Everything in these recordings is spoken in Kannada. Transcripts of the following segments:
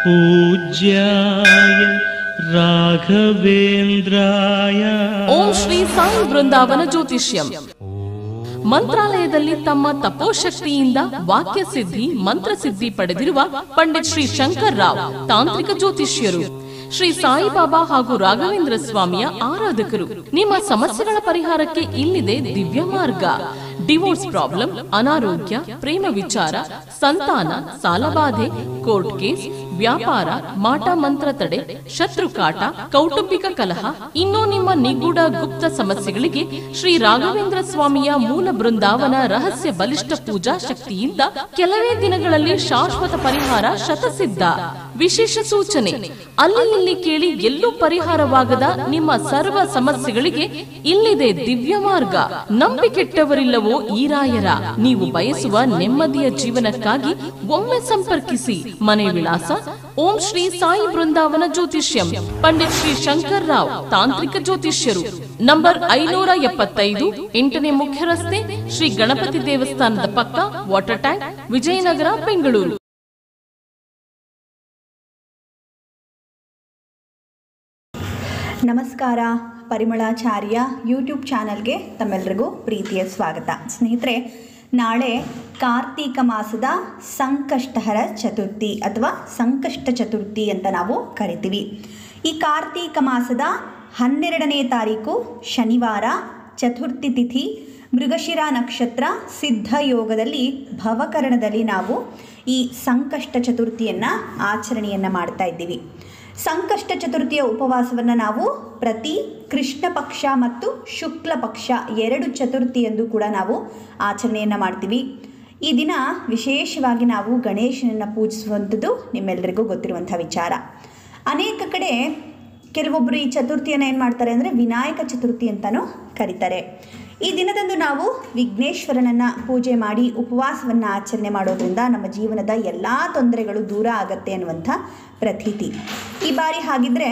पूज्याय राघवेन्द्राय ಓಂ ಶ್ರೀ ಸಾಯಿ ಬೃಂದಾವನ ಜ್ಯೋತಿಷ್ಯಂ ಮಂತ್ರಾಲಯದಲ್ಲಿ ತಮ್ಮ ತಪೋಶಕ್ತಿಯಿಂದ ವಾಕ್ಯ ಸಿದ್ಧಿ ಮಂತ್ರಸಿದ್ಧಿ ಪಡೆದಿರುವ ಪಂಡಿತ್ ಶ್ರೀ ಶಂಕರ್ ರಾವ್ ತಾಂತ್ರಿಕ ಜ್ಯೋತಿಷ್ಯರು ಶ್ರೀ ಸಾಯಿಬಾಬಾ ಹಾಗೂ ರಾಘವೇಂದ್ರ ಸ್ವಾಮಿಯ ಆರಾಧಕರು ನಿಮ್ಮ ಸಮಸ್ಯೆಗಳ ಪರಿಹಾರಕ್ಕೆ ಇಲ್ಲಿದೆ ದಿವ್ಯ ಮಾರ್ಗ ಡಿವೋರ್ಸ್ ಪ್ರಾಬ್ಲಮ್ ಅನಾರೋಗ್ಯ ಪ್ರೇಮ ವಿಚಾರ ಸಂತಾನ ಸಾಲಬಾಧೆ ಕೋರ್ಟ್ ಕೇಸ್ ವ್ಯಾಪಾರ ಮಾಟ ಮಂತ್ರ ತಡೆ ಶತ್ರು ಕಾಟ ಕೌಟುಂಬಿಕ ಕಲಹ ಇನ್ನೂ ನಿಮ್ಮ ನಿಗೂಢ ಗುಪ್ತ ಸಮಸ್ಯೆಗಳಿಗೆ ಶ್ರೀ ರಾಘವೇಂದ್ರ ಸ್ವಾಮಿಯ ಮೂಲ ಬೃಂದಾವನ ರಹಸ್ಯ ಬಲಿಷ್ಠ ಪೂಜಾ ಶಕ್ತಿಯಿಂದ ಕೆಲವೇ ದಿನಗಳಲ್ಲಿ ಶಾಶ್ವತ ಪರಿಹಾರ ಶತಸಿದ್ಧ ವಿಶೇಷ ಸೂಚನೆ ಅಲ್ಲಿ ಇಲ್ಲಿ ಕೇಳಿ ಎಲ್ಲೂ ಪರಿಹಾರವಾಗದ ನಿಮ್ಮ ಸರ್ವ ಸಮಸ್ಯೆಗಳಿಗೆ ಇಲ್ಲಿದೆ ದಿವ್ಯ ಮಾರ್ಗ ನಂಬಿಕೆಟ್ಟವರಿಲ್ಲವೋ ಈ ರಾಯರ ನೀವು ಬಯಸುವ ನೆಮ್ಮದಿಯ ಜೀವನಕ್ಕಾಗಿ ಒಮ್ಮೆ ಸಂಪರ್ಕಿಸಿ ಮನೆ ವಿಳಾಸ ಓಂ ಶ್ರೀ ಸಾಯಿ ಬೃಂದಾವನ ಜ್ಯೋತಿಷ್ಯಂ ಪಂಡಿತ್ ಶ್ರೀ ಶಂಕರ್ ರಾವ್ ತಾಂತ್ರಿಕ ಜ್ಯೋತಿಷ್ಯರು ನಂಬರ್ ಐನೂರ ಎಪ್ಪತ್ತೈದು ಎಂಟನೇ ಮುಖ್ಯ ರಸ್ತೆ ಶ್ರೀ ಗಣಪತಿ ದೇವಸ್ಥಾನದ ಪಕ್ಕ ವಾಟರ್ ಟ್ಯಾಂಕ್ ವಿಜಯನಗರ ಬೆಂಗಳೂರು ನಮಸ್ಕಾರ ಪರಿಮಳಾಚಾರ್ಯ ಯೂಟ್ಯೂಬ್ ಚಾನಲ್ಗೆ ತಮ್ಮೆಲ್ಲರಿಗೂ ಪ್ರೀತಿಯ ಸ್ವಾಗತ ಸ್ನೇಹಿತರೆ ನಾಳೆ ಕಾರ್ತೀಕ ಮಾಸದ ಸಂಕಷ್ಟಹರ ಚತುರ್ಥಿ ಅಥವಾ ಸಂಕಷ್ಟ ಚತುರ್ಥಿ ಅಂತ ನಾವು ಕರಿತೀವಿ ಈ ಕಾರ್ತೀಕ ಮಾಸದ ಹನ್ನೆರಡನೇ ತಾರೀಕು ಶನಿವಾರ ಚತುರ್ಥಿ ತಿಥಿ ಮೃಗಶಿರ ನಕ್ಷತ್ರ ಸಿದ್ಧ ಯೋಗದಲ್ಲಿ ಭವಕರಣದಲ್ಲಿ ನಾವು ಈ ಸಂಕಷ್ಟ ಚತುರ್ಥಿಯನ್ನು ಆಚರಣೆಯನ್ನು ಮಾಡ್ತಾ ಇದ್ದೀವಿ ಸಂಕಷ್ಟ ಚತುರ್ಥಿಯ ಉಪವಾಸವನ್ನು ನಾವು ಪ್ರತಿ ಕೃಷ್ಣ ಪಕ್ಷ ಮತ್ತು ಶುಕ್ಲ ಪಕ್ಷ ಎರಡು ಚತುರ್ಥಿ ಎಂದು ಕೂಡ ನಾವು ಆಚರಣೆಯನ್ನು ಮಾಡ್ತೀವಿ ಈ ದಿನ ವಿಶೇಷವಾಗಿ ನಾವು ಗಣೇಶನನ್ನು ಪೂಜಿಸುವಂಥದ್ದು ನಿಮ್ಮೆಲ್ಲರಿಗೂ ಗೊತ್ತಿರುವಂಥ ವಿಚಾರ ಅನೇಕ ಕಡೆ ಕೆಲವೊಬ್ಬರು ಈ ಚತುರ್ಥಿಯನ್ನು ಏನು ಮಾಡ್ತಾರೆ ಅಂದರೆ ವಿನಾಯಕ ಚತುರ್ಥಿ ಅಂತಲೂ ಕರೀತಾರೆ ಈ ದಿನದಂದು ನಾವು ವಿಘ್ನೇಶ್ವರನನ್ನು ಪೂಜೆ ಮಾಡಿ ಉಪವಾಸವನ್ನು ಆಚರಣೆ ಮಾಡೋದ್ರಿಂದ ನಮ್ಮ ಜೀವನದ ಎಲ್ಲ ತೊಂದರೆಗಳು ದೂರ ಆಗತ್ತೆ ಅನ್ನುವಂಥ ಪ್ರತೀತಿ ಈ ಬಾರಿ ಹಾಗಿದ್ರೆ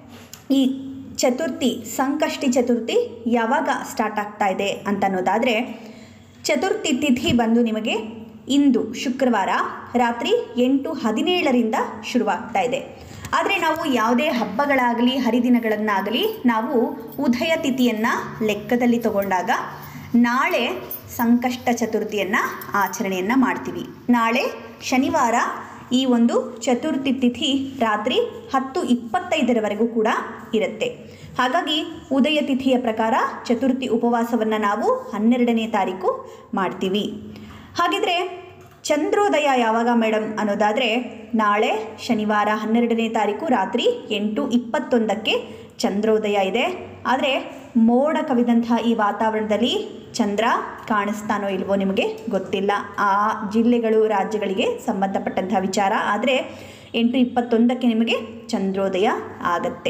ಈ ಚತುರ್ಥಿ ಸಂಕಷ್ಟಿ ಚತುರ್ಥಿ ಯಾವಾಗ ಸ್ಟಾರ್ಟ್ ಆಗ್ತಾ ಇದೆ ಅಂತ ಅನ್ನೋದಾದರೆ ಚತುರ್ಥಿ ತಿಥಿ ಬಂದು ನಿಮಗೆ ಇಂದು ಶುಕ್ರವಾರ ರಾತ್ರಿ ಎಂಟು ಹದಿನೇಳರಿಂದ ಶುರುವಾಗ್ತಾ ಇದೆ ಆದರೆ ನಾವು ಯಾವುದೇ ಹಬ್ಬಗಳಾಗಲಿ ಹರಿದಿನಗಳನ್ನಾಗಲಿ ನಾವು ಉದಯ ತಿಥಿಯನ್ನು ಲೆಕ್ಕದಲ್ಲಿ ತಗೊಂಡಾಗ ನಾಳೆ ಸಂಕಷ್ಟ ಚತುರ್ಥಿಯನ್ನು ಆಚರಣೆಯನ್ನು ಮಾಡ್ತೀವಿ ನಾಳೆ ಶನಿವಾರ ಈ ಒಂದು ಚತುರ್ಥಿ ತಿಥಿ ರಾತ್ರಿ ಹತ್ತು ಇಪ್ಪತ್ತೈದರವರೆಗೂ ಕೂಡ ಇರುತ್ತೆ ಹಾಗಾಗಿ ಉದಯ ತಿಥಿಯ ಪ್ರಕಾರ ಚತುರ್ಥಿ ಉಪವಾಸವನ್ನು ನಾವು ಹನ್ನೆರಡನೇ ತಾರೀಕು ಮಾಡ್ತೀವಿ ಹಾಗಿದ್ರೆ ಚಂದ್ರೋದಯ ಯಾವಾಗ ಮೇಡಮ್ ಅನ್ನೋದಾದರೆ ನಾಳೆ ಶನಿವಾರ ಹನ್ನೆರಡನೇ ತಾರೀಕು ರಾತ್ರಿ ಎಂಟು ಇಪ್ಪತ್ತೊಂದಕ್ಕೆ ಚಂದ್ರೋದಯ ಇದೆ ಆದರೆ ಮೋಡ ಕವಿದಂಥ ಈ ವಾತಾವರಣದಲ್ಲಿ ಚಂದ್ರ ಕಾಣಿಸ್ತಾನೋ ಇಲ್ವೋ ನಿಮಗೆ ಗೊತ್ತಿಲ್ಲ ಆ ಜಿಲ್ಲೆಗಳು ರಾಜ್ಯಗಳಿಗೆ ಸಂಬಂಧಪಟ್ಟಂಥ ವಿಚಾರ ಆದರೆ ಎಂಟು ಇಪ್ಪತ್ತೊಂದಕ್ಕೆ ನಿಮಗೆ ಚಂದ್ರೋದಯ ಆಗತ್ತೆ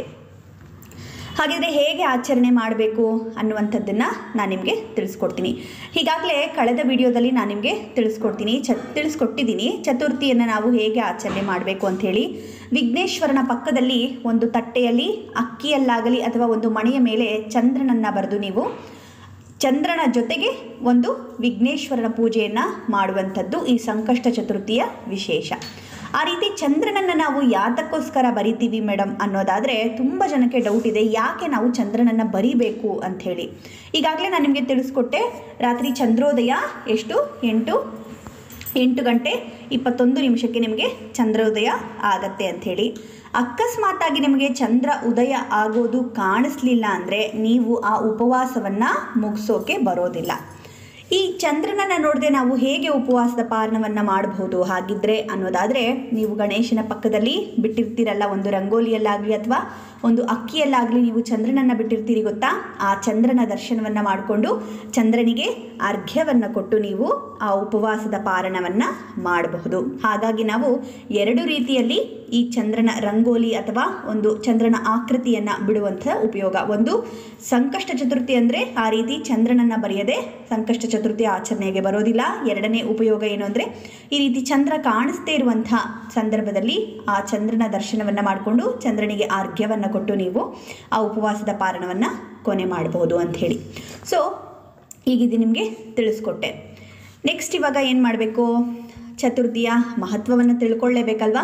ಹಾಗಿದ್ರೆ ಹೇಗೆ ಆಚರಣೆ ಮಾಡಬೇಕು ಅನ್ನುವಂಥದ್ದನ್ನು ನಾನು ನಿಮಗೆ ತಿಳಿಸ್ಕೊಡ್ತೀನಿ ಈಗಾಗಲೇ ಕಳೆದ ವಿಡಿಯೋದಲ್ಲಿ ನಾನು ನಿಮಗೆ ತಿಳಿಸ್ಕೊಡ್ತೀನಿ ಚ ತಿಳಿಸ್ಕೊಟ್ಟಿದ್ದೀನಿ ಚತುರ್ಥಿಯನ್ನು ನಾವು ಹೇಗೆ ಆಚರಣೆ ಮಾಡಬೇಕು ಅಂಥೇಳಿ ವಿಘ್ನೇಶ್ವರನ ಪಕ್ಕದಲ್ಲಿ ಒಂದು ತಟ್ಟೆಯಲ್ಲಿ ಅಕ್ಕಿಯಲ್ಲಾಗಲಿ ಅಥವಾ ಒಂದು ಮಣೆಯ ಮೇಲೆ ಚಂದ್ರನನ್ನು ಬರೆದು ನೀವು ಚಂದ್ರನ ಜೊತೆಗೆ ಒಂದು ವಿಘ್ನೇಶ್ವರನ ಪೂಜೆಯನ್ನು ಮಾಡುವಂಥದ್ದು ಈ ಸಂಕಷ್ಟ ಚತುರ್ಥಿಯ ವಿಶೇಷ ಆ ರೀತಿ ಚಂದ್ರನನ್ನು ನಾವು ಯಾತಕ್ಕೋಸ್ಕರ ಬರಿತೀವಿ ಮೇಡಮ್ ಅನ್ನೋದಾದರೆ ತುಂಬ ಜನಕ್ಕೆ ಡೌಟ್ ಇದೆ ಯಾಕೆ ನಾವು ಚಂದ್ರನನ್ನು ಬರಿಬೇಕು ಅಂಥೇಳಿ ಈಗಾಗಲೇ ನಾನು ನಿಮಗೆ ತಿಳಿಸ್ಕೊಟ್ಟೆ ರಾತ್ರಿ ಚಂದ್ರೋದಯ ಎಷ್ಟು ಎಂಟು ಎಂಟು ಗಂಟೆ ಇಪ್ಪತ್ತೊಂದು ನಿಮಿಷಕ್ಕೆ ನಿಮಗೆ ಚಂದ್ರೋದಯ ಆಗತ್ತೆ ಅಂಥೇಳಿ ಅಕಸ್ಮಾತಾಗಿ ನಿಮಗೆ ಚಂದ್ರ ಉದಯ ಆಗೋದು ಕಾಣಿಸ್ಲಿಲ್ಲ ಅಂದರೆ ನೀವು ಆ ಉಪವಾಸವನ್ನು ಮುಗಿಸೋಕೆ ಬರೋದಿಲ್ಲ ಈ ಚಂದ್ರನನ್ನು ನೋಡದೆ ನಾವು ಹೇಗೆ ಉಪವಾಸದ ಪಾಲನವನ್ನು ಮಾಡಬಹುದು ಹಾಗಿದ್ರೆ ಅನ್ನೋದಾದರೆ ನೀವು ಗಣೇಶನ ಪಕ್ಕದಲ್ಲಿ ಬಿಟ್ಟಿರ್ತೀರಲ್ಲ ಒಂದು ರಂಗೋಲಿಯಲ್ಲಾಗಲಿ ಅಥವಾ ಒಂದು ಅಕ್ಕಿಯಲ್ಲಾಗಲಿ ನೀವು ಚಂದ್ರನನ್ನು ಬಿಟ್ಟಿರ್ತೀರಿ ಗೊತ್ತಾ ಆ ಚಂದ್ರನ ದರ್ಶನವನ್ನು ಮಾಡಿಕೊಂಡು ಚಂದ್ರನಿಗೆ ಅರ್ಘ್ಯವನ್ನು ಕೊಟ್ಟು ನೀವು ಆ ಉಪವಾಸದ ಪಾಲನವನ್ನು ಮಾಡಬಹುದು ಹಾಗಾಗಿ ನಾವು ಎರಡು ರೀತಿಯಲ್ಲಿ ಈ ಚಂದ್ರನ ರಂಗೋಲಿ ಅಥವಾ ಒಂದು ಚಂದ್ರನ ಆಕೃತಿಯನ್ನು ಬಿಡುವಂಥ ಉಪಯೋಗ ಒಂದು ಸಂಕಷ್ಟ ಚತುರ್ಥಿ ಅಂದರೆ ಆ ರೀತಿ ಚಂದ್ರನನ್ನು ಬರೆಯದೆ ಸಂಕಷ್ಟ ಚತುರ್ಥಿ ಆಚರಣೆಗೆ ಬರೋದಿಲ್ಲ ಎರಡನೇ ಉಪಯೋಗ ಏನು ಅಂದರೆ ಈ ರೀತಿ ಚಂದ್ರ ಕಾಣಿಸ್ದೇ ಇರುವಂಥ ಸಂದರ್ಭದಲ್ಲಿ ಆ ಚಂದ್ರನ ದರ್ಶನವನ್ನು ಮಾಡಿಕೊಂಡು ಚಂದ್ರನಿಗೆ ಆರ್ಘ್ಯವನ್ನು ಕೊಟ್ಟು ನೀವು ಆ ಉಪವಾಸದ ಪಾರಣವನ್ನು ಕೊನೆ ಮಾಡಬಹುದು ಅಂಥೇಳಿ ಸೊ ಈಗ ಇದು ನಿಮಗೆ ತಿಳಿಸ್ಕೊಟ್ಟೆ ನೆಕ್ಸ್ಟ್ ಇವಾಗ ಏನು ಮಾಡಬೇಕು ಚತುರ್ಥಿಯ ಮಹತ್ವವನ್ನು ತಿಳ್ಕೊಳ್ಳೇಬೇಕಲ್ವಾ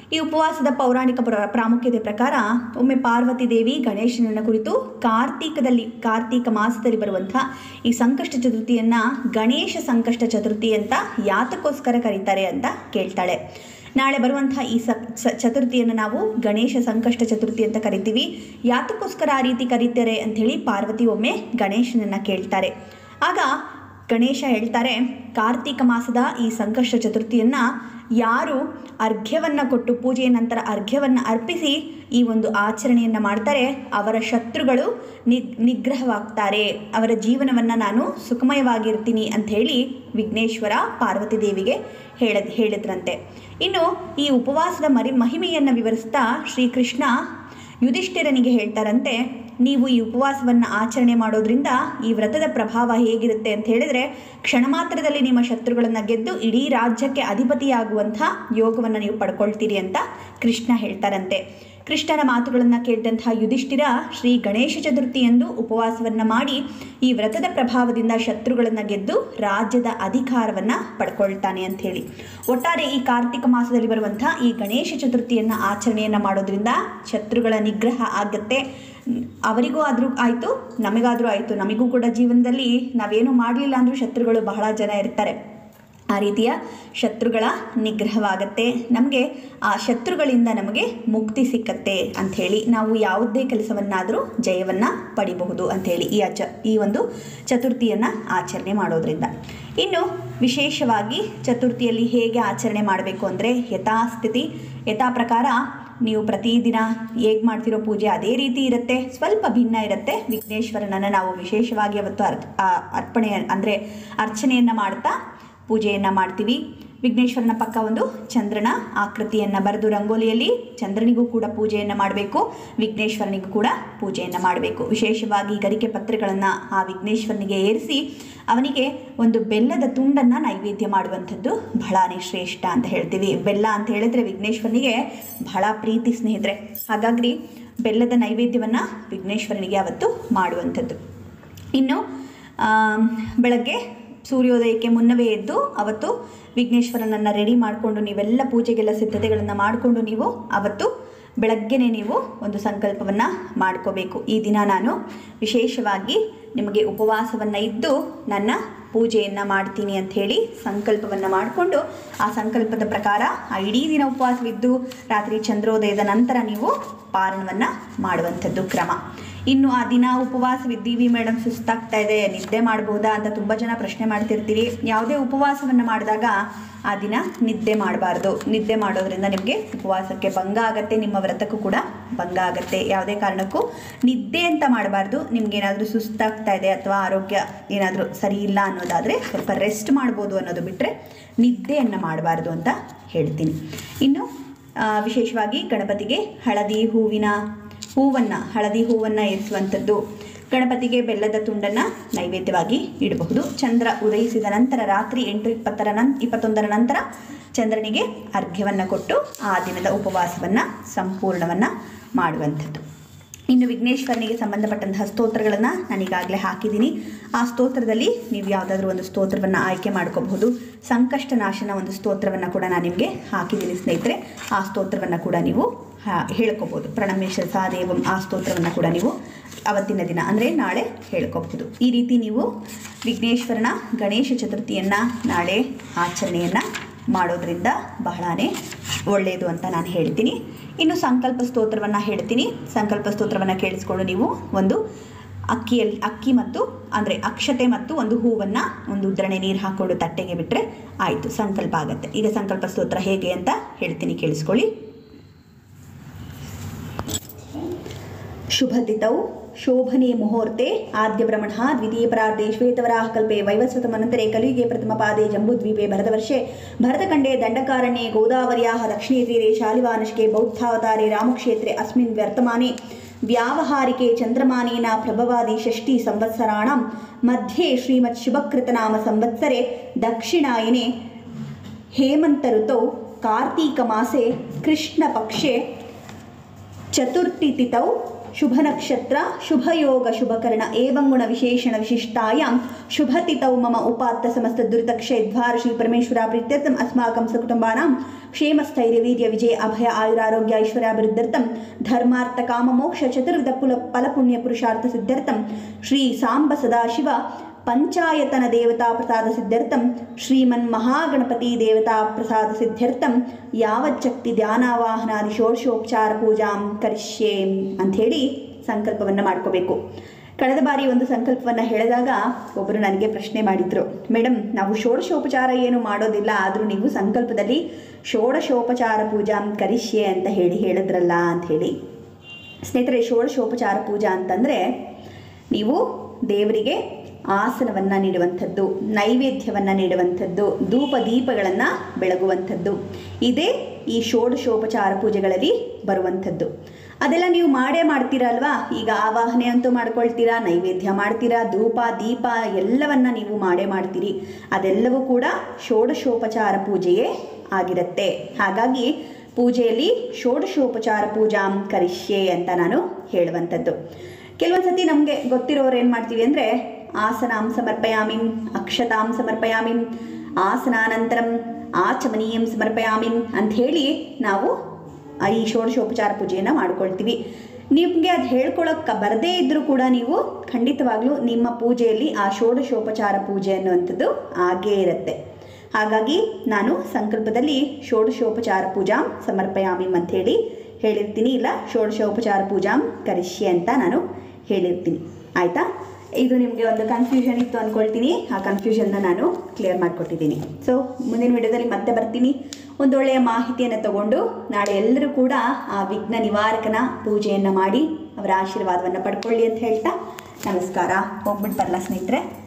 ಈ ಉಪವಾಸದ ಪೌರಾಣಿಕ ಪ್ರ- ಪ್ರಾಮುಖ್ಯತೆ ಪ್ರಕಾರ ಒಮ್ಮೆ ಪಾರ್ವತಿ ದೇವಿ ಗಣೇಶನನ್ನ ಕುರಿತು ಕಾರ್ತೀಕದಲ್ಲಿ ಕಾರ್ತೀಕ ಮಾಸದಲ್ಲಿ ಬರುವಂಥ ಈ ಸಂಕಷ್ಟ ಚತುರ್ಥಿಯನ್ನು ಗಣೇಶ ಸಂಕಷ್ಟ ಚತುರ್ಥಿ ಅಂತ ಯಾತಕ್ಕೋಸ್ಕರ ಕರೀತಾರೆ ಅಂತ ಕೇಳ್ತಾಳೆ ನಾಳೆ ಬರುವಂಥ ಈ ಸ ಸ- ಚತುರ್ಥಿಯನ್ನು ನಾವು ಗಣೇಶ ಸಂಕಷ್ಟ ಚತುರ್ಥಿ ಅಂತ ಕರಿತೀವಿ ಯಾತಕ್ಕೋಸ್ಕರ ಆ ರೀತಿ ಕರೀತಾರೆ ಅಂಥೇಳಿ ಪಾರ್ವತಿ ಒಮ್ಮೆ ಗಣೇಶನನ್ನು ಕೇಳ್ತಾರೆ ಆಗ ಗಣೇಶ ಹೇಳ್ತಾರೆ ಕಾರ್ತೀಕ ಮಾಸದ ಈ ಸಂಕಷ್ಟ ಚತುರ್ಥಿಯನ್ನು ಯಾರು ಅರ್ಘ್ಯವನ್ನು ಕೊಟ್ಟು ಪೂಜೆಯ ನಂತರ ಅರ್ಘ್ಯವನ್ನು ಅರ್ಪಿಸಿ ಈ ಒಂದು ಆಚರಣೆಯನ್ನು ಮಾಡ್ತಾರೆ ಅವರ ಶತ್ರುಗಳು ನಿಗ್ ನಿಗ್ರಹವಾಗ್ತಾರೆ ಅವರ ಜೀವನವನ್ನು ನಾನು ಸುಖಮಯವಾಗಿರ್ತೀನಿ ಅಂತ ಹೇಳಿ ವಿಘ್ನೇಶ್ವರ ಪಾರ್ವತಿ ದೇವಿಗೆ ಹೇಳ ಹೇಳಿದ್ರಂತೆ ಇನ್ನು ಈ ಉಪವಾಸದ ಮರಿ ಮಹಿಮೆಯನ್ನು ವಿವರಿಸ್ತಾ ಶ್ರೀಕೃಷ್ಣ ಯುಧಿಷ್ಠಿರನಿಗೆ ಹೇಳ್ತಾರಂತೆ ನೀವು ಈ ಉಪವಾಸವನ್ನು ಆಚರಣೆ ಮಾಡೋದ್ರಿಂದ ಈ ವ್ರತದ ಪ್ರಭಾವ ಹೇಗಿರುತ್ತೆ ಅಂತ ಹೇಳಿದ್ರೆ ಕ್ಷಣ ಮಾತ್ರದಲ್ಲಿ ನಿಮ್ಮ ಶತ್ರುಗಳನ್ನು ಗೆದ್ದು ಇಡೀ ರಾಜ್ಯಕ್ಕೆ ಅಧಿಪತಿಯಾಗುವಂಥ ಯೋಗವನ್ನು ನೀವು ಪಡ್ಕೊಳ್ತೀರಿ ಅಂತ ಕೃಷ್ಣ ಹೇಳ್ತಾರಂತೆ ಕೃಷ್ಣನ ಮಾತುಗಳನ್ನು ಕೇಳಿದಂತಹ ಯುಧಿಷ್ಠಿರ ಶ್ರೀ ಗಣೇಶ ಚತುರ್ಥಿಯಂದು ಉಪವಾಸವನ್ನು ಮಾಡಿ ಈ ವ್ರತದ ಪ್ರಭಾವದಿಂದ ಶತ್ರುಗಳನ್ನು ಗೆದ್ದು ರಾಜ್ಯದ ಅಧಿಕಾರವನ್ನು ಪಡ್ಕೊಳ್ತಾನೆ ಅಂತ ಹೇಳಿ ಒಟ್ಟಾರೆ ಈ ಕಾರ್ತಿಕ ಮಾಸದಲ್ಲಿ ಬರುವಂಥ ಈ ಗಣೇಶ ಚತುರ್ಥಿಯನ್ನು ಆಚರಣೆಯನ್ನು ಮಾಡೋದ್ರಿಂದ ಶತ್ರುಗಳ ನಿಗ್ರಹ ಆಗುತ್ತೆ ಅವರಿಗೂ ಆದರೂ ಆಯಿತು ನಮಗಾದರೂ ಆಯಿತು ನಮಗೂ ಕೂಡ ಜೀವನದಲ್ಲಿ ನಾವೇನು ಮಾಡಲಿಲ್ಲ ಅಂದರೂ ಶತ್ರುಗಳು ಬಹಳ ಜನ ಇರ್ತಾರೆ ಆ ರೀತಿಯ ಶತ್ರುಗಳ ನಿಗ್ರಹವಾಗತ್ತೆ ನಮಗೆ ಆ ಶತ್ರುಗಳಿಂದ ನಮಗೆ ಮುಕ್ತಿ ಸಿಕ್ಕತ್ತೆ ಅಂಥೇಳಿ ನಾವು ಯಾವುದೇ ಕೆಲಸವನ್ನಾದರೂ ಜಯವನ್ನು ಪಡಿಬಹುದು ಅಂಥೇಳಿ ಈ ಅಚ ಈ ಒಂದು ಚತುರ್ಥಿಯನ್ನು ಆಚರಣೆ ಮಾಡೋದ್ರಿಂದ ಇನ್ನು ವಿಶೇಷವಾಗಿ ಚತುರ್ಥಿಯಲ್ಲಿ ಹೇಗೆ ಆಚರಣೆ ಮಾಡಬೇಕು ಅಂದರೆ ಯಥಾಸ್ಥಿತಿ ಯಥಾ ಪ್ರಕಾರ ನೀವು ಪ್ರತಿದಿನ ಹೇಗೆ ಮಾಡ್ತಿರೋ ಪೂಜೆ ಅದೇ ರೀತಿ ಇರುತ್ತೆ ಸ್ವಲ್ಪ ಭಿನ್ನ ಇರುತ್ತೆ ವಿಘ್ನೇಶ್ವರನನ್ನು ನಾವು ವಿಶೇಷವಾಗಿ ಅವತ್ತು ಅರ್ ಆ- ಅರ್ಪಣೆ ಅಂದರೆ ಅರ್ಚನೆಯನ್ನು ಮಾಡ್ತಾ ಪೂಜೆಯನ್ನು ಮಾಡ್ತೀವಿ ವಿಘ್ನೇಶ್ವರನ ಪಕ್ಕ ಒಂದು ಚಂದ್ರನ ಆಕೃತಿಯನ್ನು ಬರೆದು ರಂಗೋಲಿಯಲ್ಲಿ ಚಂದ್ರನಿಗೂ ಕೂಡ ಪೂಜೆಯನ್ನು ಮಾಡಬೇಕು ವಿಘ್ನೇಶ್ವರನಿಗೂ ಕೂಡ ಪೂಜೆಯನ್ನು ಮಾಡಬೇಕು ವಿಶೇಷವಾಗಿ ಗರಿಕೆ ಪತ್ರೆಗಳನ್ನು ಆ ವಿಘ್ನೇಶ್ವರನಿಗೆ ಏರಿಸಿ ಅವನಿಗೆ ಒಂದು ಬೆಲ್ಲದ ತುಂಡನ್ನು ನೈವೇದ್ಯ ಮಾಡುವಂಥದ್ದು ಬಹಳನೇ ಶ್ರೇಷ್ಠ ಅಂತ ಹೇಳ್ತೀವಿ ಬೆಲ್ಲ ಅಂತ ಹೇಳಿದ್ರೆ ವಿಘ್ನೇಶ್ವರನಿಗೆ ಬಹಳ ಪ್ರೀತಿ ಸ್ನೇಹಿತರೆ ಹಾಗಾಗಿ ಬೆಲ್ಲದ ನೈವೇದ್ಯವನ್ನು ವಿಘ್ನೇಶ್ವರನಿಗೆ ಅವತ್ತು ಮಾಡುವಂಥದ್ದು ಇನ್ನು ಆಮ್, ಬೆಳಗ್ಗೆ ಸೂರ್ಯೋದಯಕ್ಕೆ ಮುನ್ನವೇ ಎದ್ದು ಅವತ್ತು ವಿಘ್ನೇಶ್ವರನನ್ನು ರೆಡಿ ಮಾಡಿಕೊಂಡು ನೀವೆಲ್ಲ ಪೂಜೆಗೆಲ್ಲ ಸಿದ್ಧತೆಗಳನ್ನು ಮಾಡಿಕೊಂಡು ನೀವು ಅವತ್ತು ಬೆಳಗ್ಗೆನೇ ನೀವು ಒಂದು ಸಂಕಲ್ಪವನ್ನು ಮಾಡ್ಕೋಬೇಕು ಈ ದಿನ ನಾನು ವಿಶೇಷವಾಗಿ ನಿಮಗೆ ಉಪವಾಸವನ್ನು ಇದ್ದು ನನ್ನ ಪೂಜೆಯನ್ನು ಮಾಡ್ತೀನಿ ಅಂತ ಹೇಳಿ ಸಂಕಲ್ಪವನ್ನು ಮಾಡಿಕೊಂಡು ಆ ಸಂಕಲ್ಪದ ಪ್ರಕಾರ ಆ ಇಡೀ ದಿನ ಉಪವಾಸವಿದ್ದು ರಾತ್ರಿ ಚಂದ್ರೋದಯದ ನಂತರ ನೀವು ಪಾರಣವನ್ನು ಮಾಡುವಂಥದ್ದು ಕ್ರಮ ಇನ್ನು ಆ ದಿನ ಉಪವಾಸವಿದ್ದೀವಿ ಮೇಡಮ್ ಸುಸ್ತಾಗ್ತಾ ಇದೆ ನಿದ್ದೆ ಮಾಡ್ಬೋದಾ ಅಂತ ತುಂಬ ಜನ ಪ್ರಶ್ನೆ ಮಾಡ್ತಿರ್ತೀರಿ ಯಾವುದೇ ಉಪವಾಸವನ್ನು ಮಾಡಿದಾಗ ಆ ದಿನ ನಿದ್ದೆ ಮಾಡಬಾರ್ದು ನಿದ್ದೆ ಮಾಡೋದ್ರಿಂದ ನಿಮಗೆ ಉಪವಾಸಕ್ಕೆ ಭಂಗ ಆಗತ್ತೆ ನಿಮ್ಮ ವ್ರತಕ್ಕೂ ಕೂಡ ಭಂಗ ಆಗತ್ತೆ ಯಾವುದೇ ಕಾರಣಕ್ಕೂ ನಿದ್ದೆ ಅಂತ ಮಾಡಬಾರ್ದು ನಿಮ್ಗೇನಾದರೂ ಸುಸ್ತಾಗ್ತಾ ಇದೆ ಅಥವಾ ಆರೋಗ್ಯ ಏನಾದರೂ ಸರಿ ಇಲ್ಲ ಅನ್ನೋದಾದರೆ ಸ್ವಲ್ಪ ರೆಸ್ಟ್ ಮಾಡ್ಬೋದು ಅನ್ನೋದು ಬಿಟ್ಟರೆ ನಿದ್ದೆಯನ್ನು ಮಾಡಬಾರ್ದು ಅಂತ ಹೇಳ್ತೀನಿ ಇನ್ನು ಆ, ವಿಶೇಷವಾಗಿ ಗಣಪತಿಗೆ ಹಳದಿ ಹೂವಿನ ಹೂವನ್ನು ಹಳದಿ ಹೂವನ್ನು ಏರಿಸುವಂಥದ್ದು ಗಣಪತಿಗೆ ಬೆಲ್ಲದ ತುಂಡನ್ನು ನೈವೇದ್ಯವಾಗಿ ಇಡಬಹುದು ಚಂದ್ರ ಉದಯಿಸಿದ ನಂತರ ರಾತ್ರಿ ಎಂಟು ಇಪ್ಪತ್ತರ ನನ್ ಇಪ್ಪತ್ತೊಂದರ ನಂತರ ಚಂದ್ರನಿಗೆ ಅರ್ಘ್ಯವನ್ನು ಕೊಟ್ಟು ಆ ದಿನದ ಉಪವಾಸವನ್ನು ಸಂಪೂರ್ಣವನ್ನು ಮಾಡುವಂಥದ್ದು ಇನ್ನು ವಿಘ್ನೇಶ್ವರನಿಗೆ ಸಂಬಂಧಪಟ್ಟಂತಹ ಸ್ತೋತ್ರಗಳನ್ನು ನಾನು ಈಗಾಗಲೇ ಹಾಕಿದ್ದೀನಿ ಆ ಸ್ತೋತ್ರದಲ್ಲಿ ನೀವು ಯಾವುದಾದ್ರೂ ಒಂದು ಸ್ತೋತ್ರವನ್ನು ಆಯ್ಕೆ ಮಾಡ್ಕೋಬಹುದು ಸಂಕಷ್ಟ ನಾಶನ ಒಂದು ಸ್ತೋತ್ರವನ್ನು ಕೂಡ ನಾನು ನಿಮಗೆ ಹಾಕಿದ್ದೀನಿ ಸ್ನೇಹಿತರೆ ಆ ಸ್ತೋತ್ರವನ್ನು ಕೂಡ ನೀವು ಹಾ- ಹೇಳ್ಕೋಬೋದು ಪ್ರಣಮೇಶ್ವರ ಸಾದೇವಂ ಆ ಸ್ತೋತ್ರವನ್ನು ಕೂಡ ನೀವು ಅವತ್ತಿನ ದಿನ ಅಂದರೆ ನಾಳೆ ಹೇಳ್ಕೋಬಹುದು ಈ ರೀತಿ ನೀವು ವಿಘ್ನೇಶ್ವರನ ಗಣೇಶ ಚತುರ್ಥಿಯನ್ನು ನಾಳೆ ಆಚರಣೆಯನ್ನು ಮಾಡೋದ್ರಿಂದ ಬಹಳನೇ ಒಳ್ಳೆಯದು ಅಂತ ನಾನು ಹೇಳ್ತೀನಿ ಇನ್ನು ಸಂಕಲ್ಪ ಸ್ತೋತ್ರವನ್ನು ಹೇಳ್ತೀನಿ ಸಂಕಲ್ಪ ಸ್ತೋತ್ರವನ್ನು ಕೇಳಿಸ್ಕೊಂಡು ನೀವು ಒಂದು ಅಕ್ಕಿಯಲ್ಲಿ ಅಕ್ಕಿ ಮತ್ತು ಅಂದರೆ ಅಕ್ಷತೆ ಮತ್ತು ಒಂದು ಹೂವನ್ನು ಒಂದು ಉದ್ರಣೆ ನೀರು ಹಾಕ್ಕೊಂಡು ತಟ್ಟೆಗೆ ಬಿಟ್ಟರೆ ಆಯಿತು ಸಂಕಲ್ಪ ಆಗುತ್ತೆ ಈಗ ಸಂಕಲ್ಪ ಸ್ತೋತ್ರ ಹೇಗೆ ಅಂತ ಹೇಳ್ತೀನಿ ಕೇಳಿಸ್ಕೊಳ್ಳಿ ಶುಭದಿತೌ ಶೋಭನೆ ಮುಹೂರ್ತೆ ಆದ್ಯ ಬ್ರಹ್ಮಣ ದ್ವಿತೀಯ ಪರಾರ್ಧೆ ಶ್ವೇತವರಾಹ ಕಲ್ಪೆ ವೈವಸ್ವತಮನಂತರೆ ಕಲಿಯುಗೆ ಪ್ರಥಮ ಪಾದೆ ಜಂಬೂದ್ವೀಪೆ ಭರತವರ್ಷೆ ಭರತಖಂಡೆ ದಂಡಕಾರಣ್ಯೆ ಗೋದಾವರ್ಯಾಹ ದಕ್ಷಿಣೇ ತೀರೆ ಶಾಲಿವಾನಶ್ಕೆ ಬೌದ್ಧಾವತಾರೆ ರಾಮಕ್ಷೇತ್ರೆ ಅಸ್ಮಿನ್ ವರ್ತಮಾನೆ ವ್ಯಾವಹಾರಿಕೆ ಚಂದ್ರಮಾನೇನ ಪ್ರಭವಾದಿ ಷಷ್ಠಿ ಸಂವತ್ಸರಾಣಂ ಮಧ್ಯೆ ಶ್ರೀಮತ್ ಶುಭಕೃತನಾಮ ಸಂವತ್ಸರೆ ದಕ್ಷಿಣಾಯನೆ ಹೇಮಂತ ಋತೌ ಕಾರ್ತೀಕ ಮಾಸೆ ಕೃಷ್ಣ ಪಕ್ಷೆ ಚತುರ್ಥಿ ತಿಥೌ ಶುಭ ನಕ್ಷತ್ರ ಶುಭ ಯೋಗ ಶುಭಕರಣ ಏವಂ ಗುಣ ವಿಶೇಷಣ ವಿಶಿಷ್ಟಾಯಾಂ ಶುಭತಿತೌ ಮಮ ಉಪಾತ್ತ ಸಮಸ್ತ ದುರಿತಕ್ಷಯದ್ವಾರ ಶ್ರೀ ಪರಮೇಶ್ವರ ಪ್ರೀತ್ಯರ್ಥಂ ಅಸ್ಮಾಕಂ ಸಕುಟುಂಬಾನಾಂ ಕ್ಷೇಮ ಸ್ಥೈರ್ಯ ವೀರ್ಯ ವಿಜಯ ಅಭಯ ಆಯುರಾರೋಗ್ಯ ಐಶ್ವರ್ಯಾಭಿವೃದ್ಧರ್ಥಂ ಧರ್ಮಾರ್ಥ ಕಾಮ ಮೋಕ್ಷ ಚತುರ್ವಿಧ ಕುಲ ಫಲಪುಣ್ಯ ಪುರುಷಾರ್ಥ ಸಿದ್ಧಾರ್ಥಂ ಶ್ರೀ ಸಾಂಬ ಸದಾಶಿವ ಪಂಚಾಯತನ ದೇವತಾ ಪ್ರಸಾದ ಸಿದ್ಧಾರ್ಥಂ ಶ್ರೀಮನ್ ಮಹಾಗಣಪತಿ ದೇವತಾ ಪ್ರಸಾದ ಸಿದ್ಧಾರ್ಥಂ ಯಾವಚ್ಚಕ್ತಿ ಧ್ಯಾನಾವಾಹನಾದಿ ಷೋಡಶೋಪಚಾರ ಪೂಜಾಂ ಕರಿಷ್ಯೆ ಅಂಥೇಳಿ ಸಂಕಲ್ಪವನ್ನು ಮಾಡ್ಕೋಬೇಕು ಕಳೆದ ಬಾರಿ ಒಂದು ಸಂಕಲ್ಪವನ್ನು ಹೇಳಿದಾಗ ಒಬ್ಬರು ನನಗೆ ಪ್ರಶ್ನೆ ಮಾಡಿದರು ಮೇಡಮ್ ನಾವು ಷೋಡಶೋಪಚಾರ ಏನು ಮಾಡೋದಿಲ್ಲ ಆದರೂ ನೀವು ಸಂಕಲ್ಪದಲ್ಲಿ ಷೋಡಶೋಪಚಾರ ಪೂಜಾಂ ಕರಿಷ್ಯೆ ಅಂತ ಹೇಳಿ ಹೇಳಿದ್ರಲ್ಲ ಅಂತ ಹೇಳಿ ಸ್ನೇಹಿತರೆ ಷೋಡಶೋಪಚಾರ ಪೂಜಾ ಅಂತಂದರೆ ನೀವು ದೇವರಿಗೆ ಆಸನವನ್ನು ನೀಡುವಂಥದ್ದು ನೈವೇದ್ಯವನ್ನು ನೀಡುವಂಥದ್ದು ಧೂಪ ದೀಪಗಳನ್ನು ಬೆಳಗುವಂಥದ್ದು ಇದೇ ಈ ಷೋಡಶೋಪಚಾರ ಪೂಜೆಗಳಲ್ಲಿ ಬರುವಂಥದ್ದು ಅದೆಲ್ಲ ನೀವು ಮಾಡೇ ಮಾಡ್ತೀರಾ ಅಲ್ವಾ ಈಗ ಆವಾಹನೆ ಅಂತೂ ಮಾಡ್ಕೊಳ್ತೀರಾ ನೈವೇದ್ಯ ಮಾಡ್ತೀರಾ ಧೂಪ ದೀಪ ಎಲ್ಲವನ್ನ ನೀವು ಮಾಡೇ ಮಾಡ್ತೀರಿ ಅದೆಲ್ಲವೂ ಕೂಡ ಷೋಡಶೋಪಚಾರ ಪೂಜೆಯೇ ಆಗಿರುತ್ತೆ ಹಾಗಾಗಿ ಪೂಜೆಯಲ್ಲಿ ಷೋಡಶೋಪಚಾರ ಪೂಜಾಂ ಕರಿಷ್ಯೆ ಅಂತ ನಾನು ಹೇಳುವಂಥದ್ದು ಕೆಲವೊಂದು ಸತಿ ನಮಗೆ ಗೊತ್ತಿರೋರು ಏನು ಮಾಡ್ತೀವಿ ಅಂದರೆ ಆಸನಾಂ ಸಮರ್ಪಯಾಮಿಂ ಅಕ್ಷತಾಂ ಸಮರ್ಪಯಾಮಿಂ ಆಸನಾನಂತರಂ ಆಚಮನೀಯಂ ಸಮರ್ಪಯಾಮಿಂ ಅಂಥೇಳಿ ನಾವು ಆ ಈ ಷೋಡಶೋಪಚಾರ ಪೂಜೆಯನ್ನು ಮಾಡ್ಕೊಳ್ತೀವಿ ನಿಮಗೆ ಅದು ಹೇಳ್ಕೊಳಕ್ಕೆ ಬರದೇ ಇದ್ದರೂ ಕೂಡ ನೀವು ಖಂಡಿತವಾಗ್ಲೂ ನಿಮ್ಮ ಪೂಜೆಯಲ್ಲಿ ಆ ಷೋಡಶೋಪಚಾರ ಪೂಜೆ ಅನ್ನುವಂಥದ್ದು ಆಗೇ ಇರುತ್ತೆ ಹಾಗಾಗಿ ನಾನು ಸಂಕಲ್ಪದಲ್ಲಿ ಷೋಡಶೋಪಚಾರ ಪೂಜಾಂ ಸಮರ್ಪಯಾಮಿಂ ಅಂಥೇಳಿ ಹೇಳಿರ್ತೀನಿ ಇಲ್ಲ ಷೋಡಶೋಪಚಾರ ಪೂಜಾಂ ಕರಿಷ್ಯೆ ಅಂತ ನಾನು ಹೇಳಿರ್ತೀನಿ ಆಯಿತಾ ಇದು ನಿಮಗೆ ಒಂದು ಕನ್ಫ್ಯೂಷನ್ ಇತ್ತು ಅಂದ್ಕೊಳ್ತೀನಿ ಆ ಕನ್ಫ್ಯೂಷನ್ನ ನಾನು ಕ್ಲಿಯರ್ ಮಾಡಿಕೊಟ್ಟಿದ್ದೀನಿ ಸೊ ಮುಂದಿನ ವಿಡಿಯೋದಲ್ಲಿ ಮತ್ತೆ ಬರ್ತೀನಿ ಒಂದೊಳ್ಳೆಯ ಮಾಹಿತಿಯನ್ನು ತಗೊಂಡು ನಾಳೆ ಎಲ್ಲರೂ ಕೂಡ ಆ ವಿಘ್ನ ನಿವಾರಕನ ಪೂಜೆಯನ್ನು ಮಾಡಿ ಅವರ ಆಶೀರ್ವಾದವನ್ನು ಪಡ್ಕೊಳ್ಳಿ ಅಂತ ಹೇಳ್ತಾ ನಮಸ್ಕಾರ ಹೋಗ್ಬಿಟ್ಟು ಬರಲ್ಲ ಸ್ನೇಹಿತರೆ